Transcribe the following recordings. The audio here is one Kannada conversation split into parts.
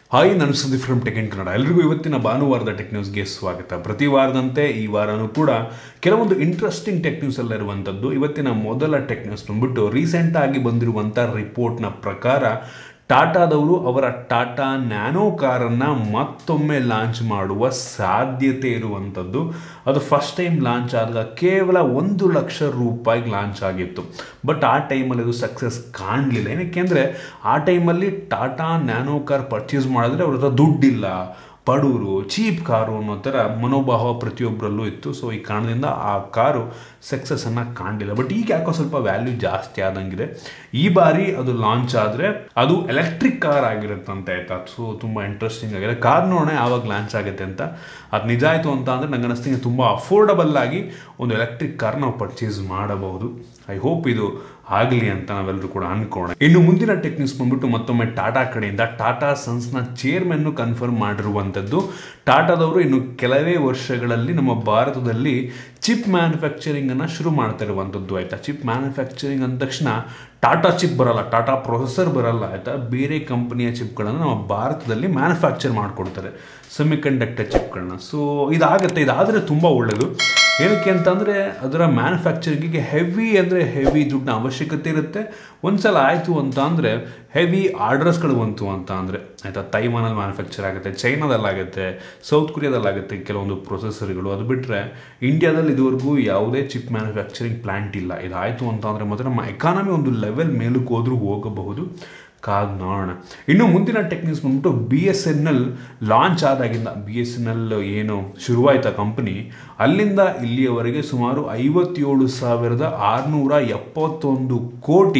ಹಾಯ್ ನಾನು Sudeep from tech in Kannada ಎಲ್ರಿಗೂ ಇವತ್ತಿನ ಭಾನುವಾರದ ಟೆಕ್ ನ್ಯೂಸ್ಗೆ ಸ್ವಾಗತ ಪ್ರತಿ ವಾರದಂತೆ ಈ ವಾರನೂ ಕೂಡ ಕೆಲವೊಂದು ಇಂಟ್ರೆಸ್ಟಿಂಗ್ ಟೆಕ್ ನ್ಯೂಸ್ ಎಲ್ಲ ಇರುವಂಥದ್ದು ಇವತ್ತಿನ ಮೊದಲ ಟೆಕ್ ನ್ಯೂಸ್ ಬಂದ್ಬಿಟ್ಟು ರೀಸೆಂಟ್ ಆಗಿ ಬಂದಿರುವಂಥ ರಿಪೋರ್ಟ್ನ ಪ್ರಕಾರ ಟಾಟಾದವರು ಅವರ ಟಾಟಾ ನ್ಯಾನೋ ಕಾರನ್ನು ಮತ್ತೊಮ್ಮೆ ಲಾಂಚ್ ಮಾಡುವ ಸಾಧ್ಯತೆ ಇರುವಂಥದ್ದು ಅದು ಫಸ್ಟ್ ಟೈಮ್ ಲಾಂಚ್ ಆದಾಗ ಕೇವಲ ಒಂದು ಲಕ್ಷ ರೂಪಾಯಿಗೆ ಲಾಂಚ್ ಆಗಿತ್ತು ಬಟ್ ಆ ಟೈಮಲ್ಲಿ ಅದು ಸಕ್ಸಸ್ ಕಾಣಲಿಲ್ಲ ಏನಕ್ಕೆ ಅಂದರೆ ಆ ಟೈಮಲ್ಲಿ ಟಾಟಾ ನ್ಯಾನೋ ಕಾರ್ ಪರ್ಚೇಸ್ ಮಾಡಿದ್ರೆ ಅವ್ರ ಹತ್ರ ದುಡ್ಡಿಲ್ಲ ಬಡವರು ಚೀಪ್ ಕಾರು ಅನ್ನೋ ಥರ ಮನೋಭಾವ ಪ್ರತಿಯೊಬ್ಬರಲ್ಲೂ ಇತ್ತು ಸೊ ಈ ಕಾರಣದಿಂದ ಆ ಕಾರು ಸಕ್ಸಸ್ಸನ್ನು ಕಾಣಲಿಲ್ಲ ಬಟ್ ಈಗ ಯಾಕೋ ಸ್ವಲ್ಪ ವ್ಯಾಲ್ಯೂ ಜಾಸ್ತಿ ಆದಂಗಿದೆ ಈ ಬಾರಿ ಅದು ಲಾಂಚ್ ಆದರೆ ಅದು ಎಲೆಕ್ಟ್ರಿಕ್ ಕಾರ್ ಆಗಿರುತ್ತಂತೆ ಆಯ್ತಾ ಸೊ ತುಂಬ ಇಂಟ್ರೆಸ್ಟಿಂಗ್ ಆಗಿದೆ ಕಾರ್ ನೋಡೋಣ ಯಾವಾಗ ಲಾಂಚ್ ಆಗುತ್ತೆ ಅಂತ ಅದು ನಿಜ ಆಯಿತು ಅಂತ ಅಂದರೆ ನಂಗೆ ಅನಿಸ್ತೀನಿ ತುಂಬ ಅಫೋರ್ಡಬಲ್ ಆಗಿ ಒಂದು ಎಲೆಕ್ಟ್ರಿಕ್ ಕಾರ್ ನಾವು ಪರ್ಚೇಸ್ ಮಾಡಬಹುದು ಐ ಹೋಪ್ ಇದು ಆಗಲಿ ಅಂತ ನಾವೆಲ್ಲರೂ ಕೂಡ ಅನ್ಕೋಣ ಇನ್ನು ಮುಂದಿನ ಟೆಕ್ ನ್ಯೂಸ್ ಬಂದ್ಬಿಟ್ಟು ಮತ್ತೊಮ್ಮೆ ಟಾಟಾ ಕಡೆಯಿಂದ ಟಾಟಾ ಸನ್ಸ್ನ ಚೇರ್ಮನ್ ಕನ್ಫರ್ಮ್ ಮಾಡಿರುವಂಥದ್ದು ಟಾಟಾದವರು ಇನ್ನು ಕೆಲವೇ ವರ್ಷಗಳಲ್ಲಿ ನಮ್ಮ ಭಾರತದಲ್ಲಿ ಚಿಪ್ ಮ್ಯಾನುಫ್ಯಾಕ್ಚರಿಂಗ್ ಅನ್ನ ಶುರು ಮಾಡ್ತಾ ಇರುವಂಥದ್ದು ಆಯ್ತಾ ಚಿಪ್ ಮ್ಯಾನುಫ್ಯಾಕ್ಚರಿಂಗ್ ಅಂದ ತಕ್ಷಣ ಟಾಟಾ ಚಿಪ್ ಬರಲ್ಲ ಟಾಟಾ ಪ್ರೊಸೆಸರ್ ಬರಲ್ಲ ಆಯ್ತಾ ಬೇರೆ ಕಂಪನಿಯ ಚಿಪ್ಗಳನ್ನು ನಮ್ಮ ಭಾರತದಲ್ಲಿ ಮ್ಯಾನುಫ್ಯಾಕ್ಚರ್ ಮಾಡಿಕೊಡ್ತಾರೆ ಸೆಮಿ ಕಂಡಕ್ಟರ್ ಚಿಪ್ಗಳನ್ನ ಸೊ ಇದಾಗುತ್ತೆ ಇದಾದರೆ ತುಂಬ ಒಳ್ಳೆಯದು ಏನಕ್ಕೆ ಅಂತಂದರೆ ಅದರ ಮ್ಯಾನುಫ್ಯಾಕ್ಚರಿಂಗಿಗೆ ಹೆವಿ ಅಂದರೆ ಹೆವಿ ದುಡ್ಡಿನ ಅವಶ್ಯಕತೆ ಇರುತ್ತೆ ಒಂದ್ಸಲ ಆಯಿತು ಅಂತ ಅಂದರೆ ಹೆವಿ ಆರ್ಡರ್ಸ್ಗಳು ಬಂತು ಅಂತ ಅಂದರೆ ಆಯಿತಾ ತೈವಾನಲ್ಲಿ ಮ್ಯಾನುಫ್ಯಾಕ್ಚರ್ ಆಗುತ್ತೆ ಚೈನಾದಲ್ಲಾಗುತ್ತೆ ಸೌತ್ ಕೊರಿಯಾದಲ್ಲಾಗುತ್ತೆ ಕೆಲವೊಂದು ಪ್ರೊಸೆಸರ್ಗಳು ಅದು ಬಿಟ್ಟರೆ ಇಂಡಿಯಾದಲ್ಲಿ ಇದುವರೆಗೂ ಯಾವುದೇ ಚಿಪ್ ಮ್ಯಾನುಫ್ಯಾಕ್ಚರಿಂಗ್ ಪ್ಲ್ಯಾಂಟ್ ಇಲ್ಲ ಇದಾಯಿತು ಅಂತ ಅಂದರೆ ಮಾತ್ರ ನಮ್ಮ ಎಕಾನಮಿ ಒಂದು ಲೆವೆಲ್ ಮೇಲಕ್ಕೆ ಹೋದರೂ ಹೋಗಬಹುದು ಕಾದ್ ನೋಡೋಣ ಇನ್ನು ಮುಂದಿನ ಟೆಕ್ನಿಕ್ಸ್ ಬಂದ್ಬಿಟ್ಟು B S N L launch ಆದಾಗಿಂದ ಬಿ ಎಸ್ ಎನ್ ಎಲ್ ಏನು ಶುರುವಾಯ್ತ ಕಂಪನಿ ಅಲ್ಲಿಂದ ಇಲ್ಲಿಯವರೆಗೆ ಸುಮಾರು ಐವತ್ತೇಳು ಸಾವಿರದ ಆರುನೂರ ಎಪ್ಪತ್ತೊಂದು ಕೋಟಿ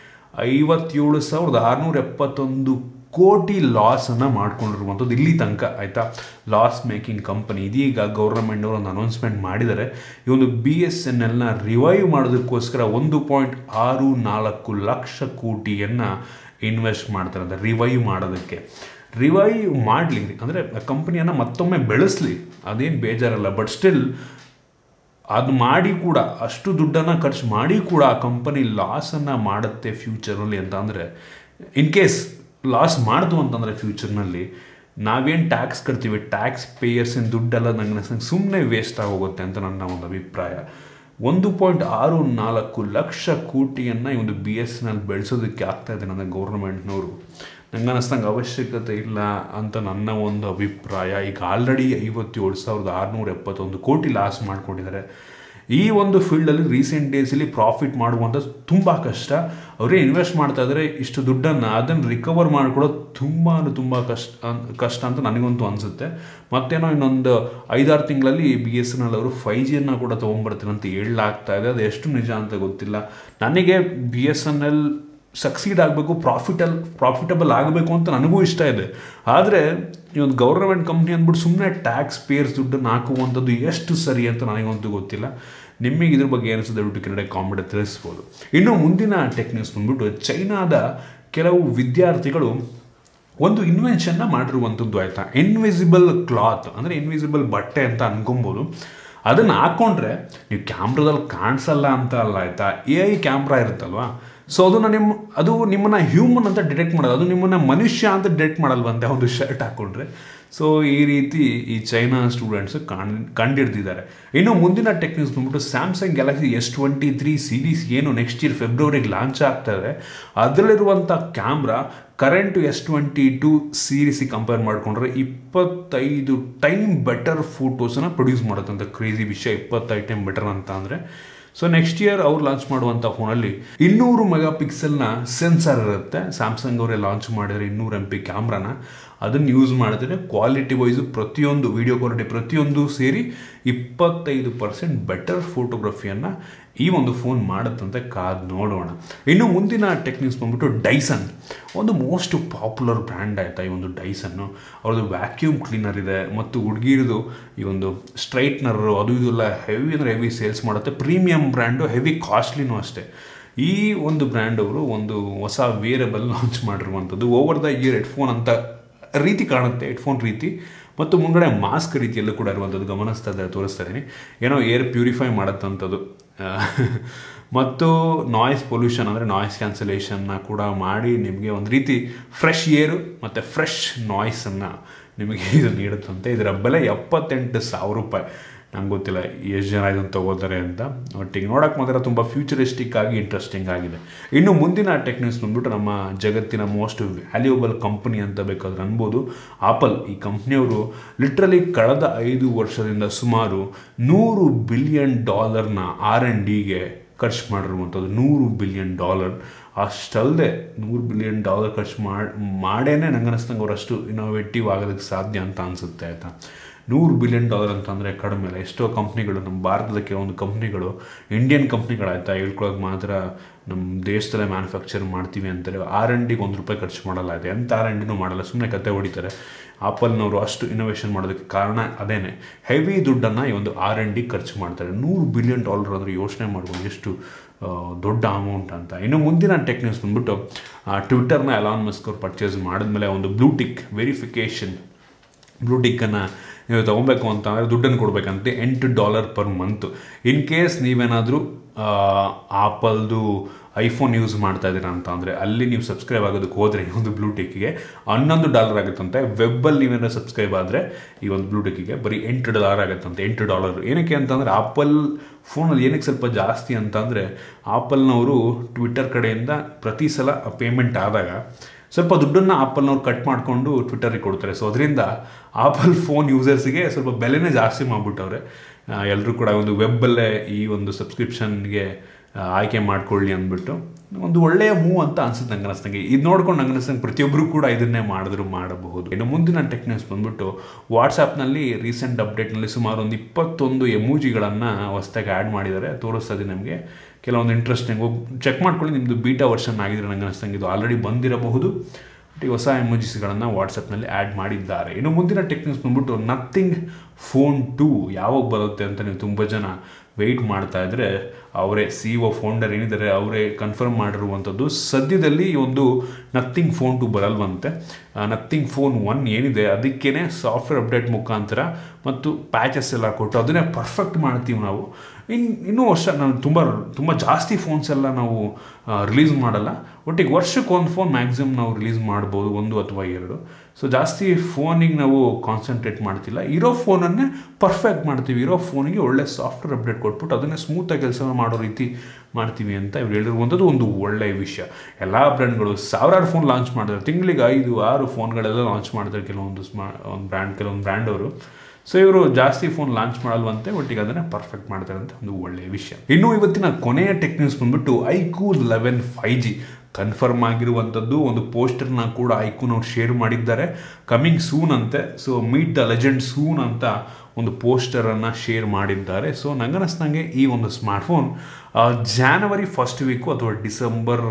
ಐವತ್ತೇಳು ಸಾವಿರದ ಆರುನೂರ ಎಪ್ಪತ್ತೊಂದು ಕೋಟಿ ಲಾಸನ್ನು ಮಾಡ್ಕೊಂಡಿರುವಂಥದ್ದು ಇಲ್ಲಿ ತನಕ ಆಯಿತಾ ಲಾಸ್ ಮೇಕಿಂಗ್ ಕಂಪನಿ ಇದೀಗ ಗೌರ್ಮೆಂಟ್ ಅವರು ಒಂದು ಅನೌನ್ಸ್ಮೆಂಟ್ ಮಾಡಿದ್ದಾರೆ ಈ ಒಂದು ಬಿ ಎಸ್ ಎನ್ ಎಲ್ನ ರಿವೈವ್ ಮಾಡೋದಕ್ಕೋಸ್ಕರ ಒಂದು ಪಾಯಿಂಟ್ ಆರು ನಾಲ್ಕು ಲಕ್ಷ ಕೋಟಿಯನ್ನು ಇನ್ವೆಸ್ಟ್ ಮಾಡ್ತಾರೆ ಅಂದರೆ ರಿವೈವ್ ಮಾಡೋದಕ್ಕೆ ರಿವೈವ್ ಮಾಡಲಿ ಅಂದರೆ ಕಂಪನಿಯನ್ನು ಮತ್ತೊಮ್ಮೆ ಬೆಳೆಸಲಿ ಅದೇನು ಬೇಜಾರಲ್ಲ ಬಟ್ ಸ್ಟಿಲ್ ಅದು ಮಾಡಿ ಕೂಡ ಅಷ್ಟು ದುಡ್ಡನ್ನು ಖರ್ಚು ಮಾಡಿ ಕೂಡ ಆ ಕಂಪನಿ ಲಾಸನ್ನು ಮಾಡುತ್ತೆ ಫ್ಯೂಚರಲ್ಲಿ ಅಂತ ಅಂದರೆ ಇನ್ ಕೇಸ್ ಲಾಸ್ ಮಾಡ್ದು ಅಂತಂದರೆ ಫ್ಯೂಚರ್ನಲ್ಲಿ ನಾವೇನು ಟ್ಯಾಕ್ಸ್ ಕಟ್ತೀವಿ ಟ್ಯಾಕ್ಸ್ ಪೇಯರ್ಸಿನ ದುಡ್ಡೆಲ್ಲ ನಂಗೆ ಸುಮ್ಮನೆ ವೇಸ್ಟ್ ಆಗೋಗುತ್ತೆ ಅಂತ ನನ್ನ ಒಂದು ಅಭಿಪ್ರಾಯ ಒಂದು ಪಾಯಿಂಟ್ ಆರು ನಾಲ್ಕು ಲಕ್ಷ ಕೋಟಿಯನ್ನು ಈ ಒಂದು ಬಿ ಎಸ್ ಎನ್ ಎಲ್ ಬೆಳೆಸೋದಕ್ಕೆ ಆಗ್ತಾ ಇದೆ ನನ್ನ ಗೌರ್ಮೆಂಟ್ನವರು ನಂಗೆ ಅನ್ನಿಸ್ದಂಗೆ ಅವಶ್ಯಕತೆ ಇಲ್ಲ ಅಂತ ನನ್ನ ಒಂದು ಅಭಿಪ್ರಾಯ ಈಗ ಆಲ್ರೆಡಿ ಐವತ್ತೇಳು ಸಾವಿರದ ಆರುನೂರ ಎಪ್ಪತ್ತೊಂದು ಕೋಟಿ ಲಾಸ್ ಮಾಡ್ಕೊಂಡಿದ್ದಾರೆ ಈ ಒಂದು ಫೀಲ್ಡಲ್ಲಿ ರೀಸೆಂಟ್ ಡೇಸಲ್ಲಿ ಪ್ರಾಫಿಟ್ ಮಾಡುವಂಥದ್ದು ತುಂಬ ಕಷ್ಟ ಅವರೇ ಇನ್ವೆಸ್ಟ್ ಮಾಡ್ತಾ ಇದ್ದಾರೆ ಇಷ್ಟು ದುಡ್ಡನ್ನು ಅದನ್ನು ರಿಕವರ್ ಮಾಡ್ಕೊಳ್ಳೋದು ತುಂಬ ತುಂಬ ಕಷ್ಟ ಕಷ್ಟ ಅಂತ ನನಗಂತೂ ಅನಿಸುತ್ತೆ ಮತ್ತೇನೋ ಇನ್ನೊಂದು ಐದಾರು ತಿಂಗಳಲ್ಲಿ ಬಿ ಎಸ್ ಎನ್ ಎಲ್ ಅವರು ಫೈ ಜಿಯನ್ನು ಕೂಡ ತೊಗೊಂಬರ್ತೀನಿ ಅಂತ ಹೇಳಲಾಗ್ತಾ ಇದೆ ಅದು ಎಷ್ಟು ನಿಜ ಅಂತ ಗೊತ್ತಿಲ್ಲ ನನಗೆ B S N L succeed ಆಗಬೇಕು ಪ್ರಾಫಿಟಲ್ ಪ್ರಾಫಿಟಬಲ್ ಆಗಬೇಕು ಅಂತ ನನಗೂ ಇಷ್ಟ ಇದೆ ಆದರೆ ಈ ಒಂದು ಗೌರ್ಮೆಂಟ್ ಕಂಪ್ನಿ ಅಂದ್ಬಿಟ್ಟು ಸುಮ್ಮನೆ ಟ್ಯಾಕ್ಸ್ ಪೇರ್ಸ್ ದುಡ್ಡನ್ನು ಹಾಕುವಂಥದ್ದು ಎಷ್ಟು ಸರಿ ಅಂತ ನನಗಂತೂ ಗೊತ್ತಿಲ್ಲ ನಿಮಗೆ ಇದ್ರ ಬಗ್ಗೆ ಏನಿಸಿದೆ ದುಡ್ಡು ಕೆಳಗಡೆ ಕಾಮೆಂಟ್ ತಿಳಿಸ್ಬೋದು ಇನ್ನು ಮುಂದಿನ ಟೆಕ್ನಿಕ್ಸ್ ಬಂದ್ಬಿಟ್ಟು ಚೈನಾದ ಕೆಲವು ವಿದ್ಯಾರ್ಥಿಗಳು ಒಂದು ಇನ್ವೆನ್ಷನ್ನ ಮಾಡಿರುವಂಥದ್ದು ಆಯಿತಾ ಇನ್ವಿಸಿಬಲ್ ಕ್ಲಾತ್ ಅಂದರೆ ಇನ್ವಿಸಿಬಲ್ ಬಟ್ಟೆ ಅಂತ ಅನ್ಕೊಬೋದು ಅದನ್ನು ಹಾಕ್ಕೊಂಡ್ರೆ ನೀವು ಕ್ಯಾಮ್ರಾದಲ್ಲಿ ಕಾಣಿಸಲ್ಲ ಅಂತ ಅಲ್ಲ ಆಯಿತಾ ಎ ಐ ಕ್ಯಾಮ್ರಾ ಇರುತ್ತಲ್ವಾ ಸೊ ಅದನ್ನು ನಿಮ್ಮ ಅದು ನಿಮ್ಮನ್ನು ಹ್ಯೂಮನ್ ಅಂತ ಡಿಟೆಕ್ಟ್ ಮಾಡೋದು ಅದು ನಿಮ್ಮನ್ನು ಮನುಷ್ಯ ಅಂತ ಡಿಟೆಕ್ಟ್ ಮಾಡಲ್ವಂತೆ ಒಂದು ಶರ್ಟ್ ಹಾಕ್ಕೊಂಡ್ರೆ ಸೊ ಈ ರೀತಿ ಈ ಚೈನಾ ಸ್ಟೂಡೆಂಟ್ಸ್ ಕಾಣ್ ಕಂಡಿಡ್ದಿದ್ದಾರೆ ಇನ್ನು ಮುಂದಿನ ಟೆಕ್ನಿಕ್ಸ್ ಬಂದ್ಬಿಟ್ಟು Samsung Galaxy S twenty three series ಏನು ನೆಕ್ಸ್ಟ್ ಇಯರ್ ಫೆಬ್ರವರಿಗೆ ಲಾಂಚ್ ಆಗ್ತದೆ ಅದರಲ್ಲಿರುವಂಥ camera current S twenty two ಸೀರೀಸಿಗೆ ಕಂಪೇರ್ ಮಾಡಿಕೊಂಡ್ರೆ ಇಪ್ಪತ್ತೈದು ಟೈಮ್ ಬೆಟರ್ ಫೋಟೋಸನ್ನು ಪ್ರೊಡ್ಯೂಸ್ ಮಾಡುತ್ತಂತ ಕ್ರೇಜಿ ವಿಷಯ ಇಪ್ಪತ್ತೈದು ಟೈಮ್ ಬೆಟರ್ ಅಂತ ಅಂದರೆ ಸೊ ನೆಕ್ಸ್ಟ್ ಇಯರ್ ಅವ್ರು ಲಾಂಚ್ ಮಾಡುವಂಥ ಫೋನಲ್ಲಿ ಇನ್ನೂರು ಮೆಗಾ ಪಿಕ್ಸೆಲ್ನ ಸೆನ್ಸರ್ ಇರುತ್ತೆ ಸ್ಯಾಮ್ಸಂಗ್ ಅವರೇ ಲಾಂಚ್ ಮಾಡಿದರೆ ಇನ್ನೂರು ಎಂ ಪಿ ಕ್ಯಾಮ್ರಾನ ಅದನ್ನು ಯೂಸ್ ಮಾಡಿದ್ರೆ ಕ್ವಾಲಿಟಿ ವೈಸು ಪ್ರತಿಯೊಂದು ವಿಡಿಯೋ ಕ್ವಾಲಿಟಿ ಪ್ರತಿಯೊಂದು ಸೇರಿ ಇಪ್ಪತ್ತೈದು ಪರ್ಸೆಂಟ್ ಬೆಟರ್ ಫೋಟೋಗ್ರಫಿಯನ್ನು ಈ ಒಂದು ಫೋನ್ ಮಾಡುತ್ತಂತೆ ಕಾದು ನೋಡೋಣ ಇನ್ನು ಮುಂದಿನ ಟೆಕ್ನಿಕ್ಸ್ ಬಂದ್ಬಿಟ್ಟು ಡೈಸನ್ ಒಂದು ಮೋಸ್ಟ್ ಪಾಪ್ಯುಲರ್ ಬ್ರ್ಯಾಂಡ್ ಆಯಿತಾ ಈ ಒಂದು ಡೈಸನ್ನು ಅವ್ರದ್ದು ವ್ಯಾಕ್ಯೂಮ್ ಕ್ಲೀನರ್ ಇದೆ ಮತ್ತು ಹುಡುಗಿರದು ಈ ಒಂದು ಸ್ಟ್ರೈಟ್ನರು ಅದು ಇದೆಲ್ಲ ಹೆವಿ ಅಂದರೆ ಹೆವಿ ಸೇಲ್ಸ್ ಮಾಡುತ್ತೆ ಪ್ರೀಮಿಯಂ ಬ್ರ್ಯಾಂಡು ಹೆವಿ ಕಾಸ್ಟ್ಲಿನೂ ಅಷ್ಟೇ ಈ ಒಂದು ಬ್ರ್ಯಾಂಡ್ ಅವರು ಒಂದು ಹೊಸ ವೇರಬಲ್ ಲಾಂಚ್ ಮಾಡಿರುವಂಥದ್ದು ಓವರ್ ದ ಇಯರ್ ಹೆಡ್ಫೋನ್ ಅಂತ ರೀತಿ ಕಾಣುತ್ತೆ ಹೆಡ್ಫೋನ್ ರೀತಿ ಮತ್ತು ಮುಂಗಡೆ ಮಾಸ್ಕ್ ರೀತಿಯಲ್ಲೂ ಕೂಡ ಇರುವಂಥದ್ದು ಗಮನಿಸ್ತಾ ಇದ್ದಾರೆ ತೋರಿಸ್ತಾ ಇದ್ದೀನಿ ಏನೋ ಏರ್ ಪ್ಯೂರಿಫೈ ಮಾಡತ್ತಂಥದ್ದು ಮತ್ತು ನಾಯ್ಸ್ ಪೊಲ್ಯೂಷನ್ ಅಂದರೆ ನಾಯ್ಸ್ ಕ್ಯಾನ್ಸಲೇಷನ್ನ ಕೂಡ ಮಾಡಿ ನಿಮಗೆ ಒಂದು ರೀತಿ ಫ್ರೆಶ್ ಏರು ಮತ್ತು ಫ್ರೆಶ್ ನಾಯ್ಸನ್ನು ನಿಮಗೆ ಇದು ನೀಡುತ್ತಂತೆ ಇದರ ಬೆಲೆ ಎಪ್ಪತ್ತೆಂಟು ಸಾವಿರ ರೂಪಾಯಿ ನಂಗೆ ಗೊತ್ತಿಲ್ಲ ಎಷ್ಟು ಜನ ಇದನ್ನು ತೊಗೋತಾರೆ ಅಂತ ಒಟ್ಟಿಗೆ ನೋಡೋಕೆ ಮಾತ್ರ ತುಂಬ ಫ್ಯೂಚರಿಸ್ಟಿಕ್ ಆಗಿ ಇಂಟ್ರೆಸ್ಟಿಂಗ್ ಆಗಿದೆ ಇನ್ನು ಮುಂದಿನ ಟೆಕ್ನಿಕ್ಸ್ ಬಂದ್ಬಿಟ್ಟು ನಮ್ಮ ಜಗತ್ತಿನ ಮೋಸ್ಟ್ ವ್ಯಾಲ್ಯೂಯಬಲ್ ಕಂಪನಿ ಅಂತ ಬೇಕಾದ್ರೆ ಅನ್ಬೋದು ಆಪಲ್ ಈ ಕಂಪ್ನಿಯವರು ಲಿಟ್ರಲಿ ಕಳೆದ ಐದು ವರ್ಷದಿಂದ ಸುಮಾರು ನೂರು ಬಿಲಿಯನ್ ಡಾಲರ್ನ ಆರ್ ಎನ್ ಡಿಗೆ ಖರ್ಚು ಮಾಡಿರುವಂಥದ್ದು ನೂರು ಬಿಲಿಯನ್ ಡಾಲರ್ ಅಷ್ಟಲ್ಲದೆ ನೂರು ಬಿಲಿಯನ್ ಡಾಲರ್ ಖರ್ಚು ಮಾಡಿ ಮಾಡೇ ನಂಗೆ ಅನ್ನಿಸ್ತಂಗೆ ಅವರಷ್ಟು ಇನ್ನೋವೇಟಿವ್ ಆಗೋದಕ್ಕೆ ಸಾಧ್ಯ ಅಂತ ಅನಿಸುತ್ತೆ ಆಯಿತಾ ನೂರು ಬಿಲಿಯನ್ ಡಾಲರ್ ಅಂತಂದರೆ ಕಡಿಮೆ ಅಲ್ಲ ಎಷ್ಟೋ ಕಂಪ್ನಿಗಳು ನಮ್ಮ ಭಾರತದ ಕೆಲವೊಂದು ಕಂಪ್ನಿಗಳು ಇಂಡಿಯನ್ ಕಂಪ್ನಿಗಳಾಯ್ತಾ ಹೇಳ್ಕೊಳಕ್ಕೆ ಮಾತ್ರ ನಮ್ಮ ದೇಶದಲ್ಲೇ ಮ್ಯಾನುಫ್ಯಾಕ್ಚರ್ ಮಾಡ್ತೀವಿ ಅಂತಾರೆ ಆರ್ ಎನ್ ಡಿಗೆ ಒಂದು ರೂಪಾಯಿ ಖರ್ಚು ಮಾಡಲ್ಲ ಇದೆ ಎಂಥ ಆರ್ ಎನ್ ಡಿನೂ ಮಾಡಲ್ಲ ಸುಮ್ಮನೆ ಕತೆ ಹೊಡಿತಾರೆ ಆಪಲ್ನವರು ಅಷ್ಟು ಇನೋವೇಷನ್ ಮಾಡೋದಕ್ಕೆ ಕಾರಣ ಅದೇನೆ ಹೆವಿ ದುಡ್ಡನ್ನು ಈ ಒಂದು ಆರ್ ಎನ್ ಡಿ ಖರ್ಚು ಮಾಡ್ತಾರೆ ನೂರು ಬಿಲಿಯನ್ ಡಾಲರ್ ಅಂದರೆ ಯೋಚನೆ ಮಾಡ್ಬೋದು ಎಷ್ಟು ದೊಡ್ಡ ಅಮೌಂಟ್ ಅಂತ ಇನ್ನು ಮುಂದಿನ ಟೆಕ್ ನ್ಯೂಸ್ ಬಂದ್ಬಿಟ್ಟು ಟ್ವಿಟರ್ನ ಎಲಾನ್ ಮಸ್ಕ್ ಅವ್ರು ಪರ್ಚೇಸ್ ಮಾಡಿದ್ಮೇಲೆ ಒಂದು ಬ್ಲೂಟಿಕ್ ವೆರಿಫಿಕೇಷನ್ ಬ್ಲೂಟಿಕ್ಕನ್ನು ನೀವು ತೊಗೊಬೇಕು ಅಂತ ಅಂದರೆ ದುಡ್ಡನ್ನು ಕೊಡಬೇಕಂತೆ ಎಂಟು dollar per month in case ನೀವೇನಾದರೂ ಆಪಲ್ದು ಐಫೋನ್ ಯೂಸ್ ಮಾಡ್ತಾ ಇದ್ದೀರಾ ಅಂತ ಅಂದರೆ ಅಲ್ಲಿ ನೀವು ಸಬ್ಸ್ಕ್ರೈಬ್ ಆಗೋದಕ್ಕೆ ಹೋದರೆ ಈ ಒಂದು ಬ್ಲೂಟಿಕ್ಗೆ ಹನ್ನೊಂದು ಡಾಲರ್ ಆಗುತ್ತಂತೆ ವೆಬ್ಬಲ್ಲಿ ನೀವೇನಾದ್ರು ಸಬ್ಸ್ಕ್ರೈಬ್ ಆದರೆ ಈ ಒಂದು ಬ್ಲೂಟಿಕ್ಕಿಗೆ ಬರೀ ಎಂಟು ಡಾಲರ್ ಆಗುತ್ತಂತೆ ಎಂಟು ಡಾಲರ್ ಏನಕ್ಕೆ ಅಂತಂದರೆ ಆಪಲ್ ಫೋನಲ್ಲಿ ಏನಕ್ಕೆ ಸ್ವಲ್ಪ ಜಾಸ್ತಿ ಅಂತಂದರೆ ಆಪಲ್ನವರು ಟ್ವಿಟ್ಟರ್ ಕಡೆಯಿಂದ ಪ್ರತಿ ಸಲ ಪೇಮೆಂಟ್ ಆದಾಗ ಸ್ವಲ್ಪ ದುಡ್ಡನ್ನು ಆಪಲ್ನವ್ರು ಕಟ್ ಮಾಡಿಕೊಂಡು ಟ್ವಿಟ್ಟರಿಗೆ ಕೊಡ್ತಾರೆ ಸೊ ಅದರಿಂದ ಆಪಲ್ ಫೋನ್ ಯೂಸರ್ಸ್ಗೆ ಸ್ವಲ್ಪ ಬೆಲೆನೇ ಜಾಸ್ತಿ ಮಾಡಿಬಿಟ್ಟವ್ರೆ ಎಲ್ಲರೂ ಕೂಡ ಒಂದು ವೆಬ್ಬಲ್ಲೇ ಈ ಒಂದು ಸಬ್ಸ್ಕ್ರಿಪ್ಷನ್ಗೆ ಆಯ್ಕೆ ಮಾಡ್ಕೊಳ್ಳಿ ಅಂದ್ಬಿಟ್ಟು ಒಂದು ಒಳ್ಳೆಯ ಮೂವ್ ಅಂತ ಅನ್ಸುತ್ತೆ ನಂಗೆ ಅನಿಸ್ತಂಗೆ ಇದು ನೋಡ್ಕೊಂಡು ನಂಗೆ ಅನಿಸ್ತಂಗೆ ಪ್ರತಿಯೊಬ್ಬರು ಕೂಡ ಇದನ್ನೇ ಮಾಡಿದ್ರು ಮಾಡಬಹುದು ಇನ್ನು ಮುಂದಿನ ಟೆಕ್ನಿಕ್ಸ್ ಬಂದ್ಬಿಟ್ಟು ವಾಟ್ಸಾಪ್ನಲ್ಲಿ ರೀಸೆಂಟ್ ಅಪ್ಡೇಟ್ನಲ್ಲಿ ಸುಮಾರು ಒಂದು ಇಪ್ಪತ್ತೊಂದು ಎಮೋಜಿಗಳನ್ನು ಹೊಸದಾಗಿ ಆ್ಯಡ್ ಮಾಡಿದ್ದಾರೆ ತೋರಿಸ್ತದೆ ನಮಗೆ ಕೆಲವೊಂದು ಇಂಟ್ರೆಸ್ಟಿಂಗ್ ಹೋಗಿ ಚೆಕ್ ಮಾಡ್ಕೊಳ್ಳಿ ನಿಮ್ಮದು ಬೀಟಾ ವರ್ಷನ್ ಆಗಿದ್ರೆ ನಂಗೆ ಅನಿಸ್ತಂಗೆ ಇದು ಆಲ್ರೆಡಿ ಬಂದಿರಬಹುದು ಬಟ್ ಈ ಹೊಸ ಎಮೋಜಿಸ್ಗಳನ್ನು ವಾಟ್ಸಪ್ನಲ್ಲಿ ಆ್ಯಡ್ ಮಾಡಿದ್ದಾರೆ ಇನ್ನು ಮುಂದಿನ ಟೆಕ್ನಿಕ್ಸ್ ಬಂದ್ಬಿಟ್ಟು ನಥಿಂಗ್ ಫೋನ್ ಟು ಯಾವಾಗ ಬರುತ್ತೆ ಅಂತ ನೀವು ತುಂಬ ಜನ ವೆಯ್ಟ್ ಮಾಡ್ತಾ ಇದ್ದರೆ ಅವರೇ ಸಿ ಒ ಫೌಂಡರ್ ಏನಿದ್ದಾರೆ ಅವರೇ ಕನ್ಫರ್ಮ್ ಮಾಡಿರುವಂಥದ್ದು ಸದ್ಯದಲ್ಲಿ ಈ ಒಂದು ನಥಿಂಗ್ ಫೋನ್ ಟು ಬರಲ್ವಂತೆ ನಥಿಂಗ್ ಫೋನ್ ಒನ್ ಏನಿದೆ ಅದಕ್ಕೇ ಸಾಫ್ಟ್ವೇರ್ ಅಪ್ಡೇಟ್ ಮುಖಾಂತರ ಮತ್ತು ಪ್ಯಾಚಸ್ ಎಲ್ಲ ಕೊಟ್ಟು ಅದನ್ನೇ ಪರ್ಫೆಕ್ಟ್ ಮಾಡ್ತೀವಿ ನಾವು ಇನ್ನು ಇನ್ನೂ ವರ್ಷ ನಾವು ತುಂಬ ತುಂಬ ಜಾಸ್ತಿ ಫೋನ್ಸ್ ಎಲ್ಲ ನಾವು ರಿಲೀಸ್ ಮಾಡಲ್ಲ ಒಟ್ಟಿಗೆ ವರ್ಷಕ್ಕೆ ಒಂದು ಫೋನ್ ಮ್ಯಾಕ್ಸಿಮಮ್ ನಾವು ರಿಲೀಸ್ ಮಾಡ್ಬೋದು ಒಂದು ಅಥವಾ ಎರಡು ಸೊ ಜಾಸ್ತಿ ಫೋನಿಗೆ ನಾವು ಕಾನ್ಸಂಟ್ರೇಟ್ ಮಾಡ್ತಿಲ್ಲ ಇರೋ ಫೋನನ್ನೇ ಪರ್ಫೆಕ್ಟ್ ಮಾಡ್ತೀವಿ ಇರೋ ಫೋನಿಗೆ ಒಳ್ಳೆ ಸಾಫ್ಟ್ವೇರ್ ಅಪ್ಡೇಟ್ ಕೊಟ್ಬಿಟ್ಟು ಅದನ್ನೇ ಸ್ಮೂತಾಗಿ ಕೆಲಸ ಮಾಡೋ ರೀತಿ ಮಾಡ್ತೀವಿ ಅಂತ ಇವ್ರು ಹೇಳಿರುವಂಥದ್ದು ಒಂದು ಒಳ್ಳೆಯ ವಿಷಯ ಎಲ್ಲ ಬ್ರ್ಯಾಂಡ್ಗಳು ಸಾವಿರಾರು ಫೋನ್ ಲಾಂಚ್ ಮಾಡ್ತಾರೆ ತಿಂಗಳಿಗೆ ಐದು ಆರು ಫೋನ್ಗಳೆಲ್ಲ ಲಾಂಚ್ ಮಾಡ್ತಾರೆ ಕೆಲವೊಂದು ಸ್ಮಾ ಒಂದು ಬ್ರ್ಯಾಂಡ್ ಕೆಲವೊಂದು ಬ್ರ್ಯಾಂಡವರು ಸೊ ಇವರು ಜಾಸ್ತಿ ಫೋನ್ ಲಾಂಚ್ ಮಾಡಲ್ವಂತೆ ಒಟ್ಟಿಗೆ ಅದನ್ನೇ ಪರ್ಫೆಕ್ಟ್ ಮಾಡ್ತಾರೆ ಅಂತ ಒಂದು ಒಳ್ಳೆಯ ವಿಷಯ ಇನ್ನು ಇವತ್ತಿನ ಕೊನೆಯ ಟೆಕ್ನಿಕ್ಸ್ ಬಂದ್ಬಿಟ್ಟು iQOO eleven five G confirm ಆಗಿರುವಂಥದ್ದು ಒಂದು ಪೋಸ್ಟರ್ನ ಕೂಡ ಐಕೂನವ್ರು ಶೇರ್ ಮಾಡಿದ್ದಾರೆ ಕಮಿಂಗ್ ಸೂನ್ ಅಂತೆ so meet the legend soon ಅಂತ ಒಂದು ಪೋಸ್ಟರನ್ನು ಶೇರ್ ಮಾಡಿದ್ದಾರೆ ಸೊ ನಂಗನಿಸ್ದಂಗೆ ಈ ಒಂದು ಸ್ಮಾರ್ಟ್ಫೋನ್ ಜಾನವರಿ ಫಸ್ಟ್ ವೀಕು ಅಥವಾ ಡಿಸೆಂಬರ್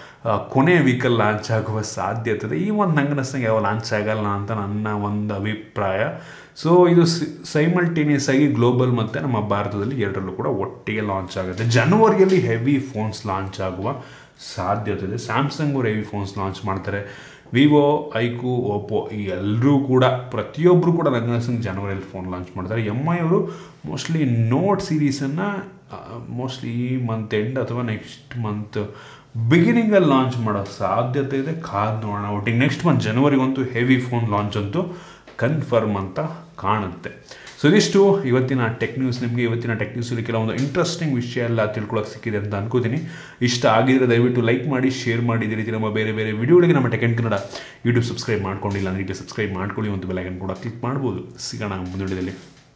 ಕೊನೆಯ ವೀಕಲ್ಲಿ ಲಾಂಚ್ ಆಗುವ ಸಾಧ್ಯತೆ ಇದೆ ಈ ಒಂದು ನಂಗನಿಸ್ದಂಗೆ ಯಾವ ಲಾಂಚ್ ಆಗಲ್ಲ ಅಂತ ನನ್ನ ಒಂದು ಅಭಿಪ್ರಾಯ ಸೊ ಇದು ಸೈಮಲ್ಟೇನಿಯಸ್ ಆಗಿ ಗ್ಲೋಬಲ್ ಮತ್ತು ನಮ್ಮ ಭಾರತದಲ್ಲಿ ಎರಡರಲ್ಲೂ ಕೂಡ ಒಟ್ಟಿಗೆ ಲಾಂಚ್ ಆಗುತ್ತೆ ಜನವರಿಯಲ್ಲಿ ಹೆವಿ ಫೋನ್ಸ್ ಲಾಂಚ್ ಆಗುವ ಸಾಧ್ಯತೆ ಇದೆ ಸ್ಯಾಮ್ಸಂಗ್ ಅವರು ಹೆವಿ ಫೋನ್ಸ್ ಲಾಂಚ್ ಮಾಡ್ತಾರೆ ವಿವೋ ಐಕು ಓಪೋ ಈ ಎಲ್ಲರೂ ಕೂಡ ಪ್ರತಿಯೊಬ್ಬರು ಕೂಡ ನಂಗೆ ಜನವರಿಯಲ್ಲಿ ಫೋನ್ ಲಾಂಚ್ ಮಾಡ್ತಾರೆ ಎಮ್ ಐ ಅವರು ಮೋಸ್ಟ್ಲಿ ನೋಟ್ ಸೀರೀಸನ್ನು ಮೋಸ್ಟ್ಲಿ ಈ ಮಂತ್ ಎಂಡ್ ಅಥವಾ ನೆಕ್ಸ್ಟ್ ಮಂತ್ ಬಿಗಿನಿಂಗಲ್ಲಿ ಲಾಂಚ್ ಮಾಡೋ ಸಾಧ್ಯತೆ ಇದೆ ಕಾದ್ ನೋಡೋಣ ಒಟ್ಟಿಗೆ ನೆಕ್ಸ್ಟ್ ಮಂತ್ ಜನವರಿಗಂತೂ ಹೆವಿ ಫೋನ್ ಲಾಂಚ್ ಅಂತೂ ಕನ್ಫರ್ಮ್ ಅಂತ ಕಾಣುತ್ತೆ ಸೊ ಇದಿಷ್ಟು ಇವತ್ತಿನ ಟೆಕ್ ನ್ಯೂಸ್ ನಿಮಗೆ ಇವತ್ತಿನ ಟೆಕ್ ನ್ಯೂಸಲ್ಲಿ ಕೆಲವೊಂದು ಇಂಟ್ರೆಸ್ಟಿಂಗ್ ವಿಷಯ ಎಲ್ಲ ತಿಳ್ಕೊಳಕ್ಕೆ ಸಿಕ್ಕಿದೆ ಅಂತ ಅನ್ಕೋತೀನಿ ಇಷ್ಟ ಆಗಿದ್ರೆ ದಯವಿಟ್ಟು ಲೈಕ್ ಮಾಡಿ ಶೇರ್ ಮಾಡಿ ಇದೇ ರೀತಿ ನಮ್ಮ ಬೇರೆ ಬೇರೆ ವಿಡಿಯೋಗಳಿಗೆ ನಮ್ಮ tech and Kannada YouTube subscribe ಮಾಡ್ಕೊಂಡಿಲ್ಲ ಅಂದರೆ ಸಬ್ಸ್ಕ್ರೈಬ್ ಮಾಡ್ಕೊಳ್ಳಿ ಒಂದು ಬೆಲೈಕನ್ ಕೂಡ ಕ್ಲಿಕ್ ಮಾಡ್ಬೋದು ಸಿಗೋಣ ಮುಂದಿನ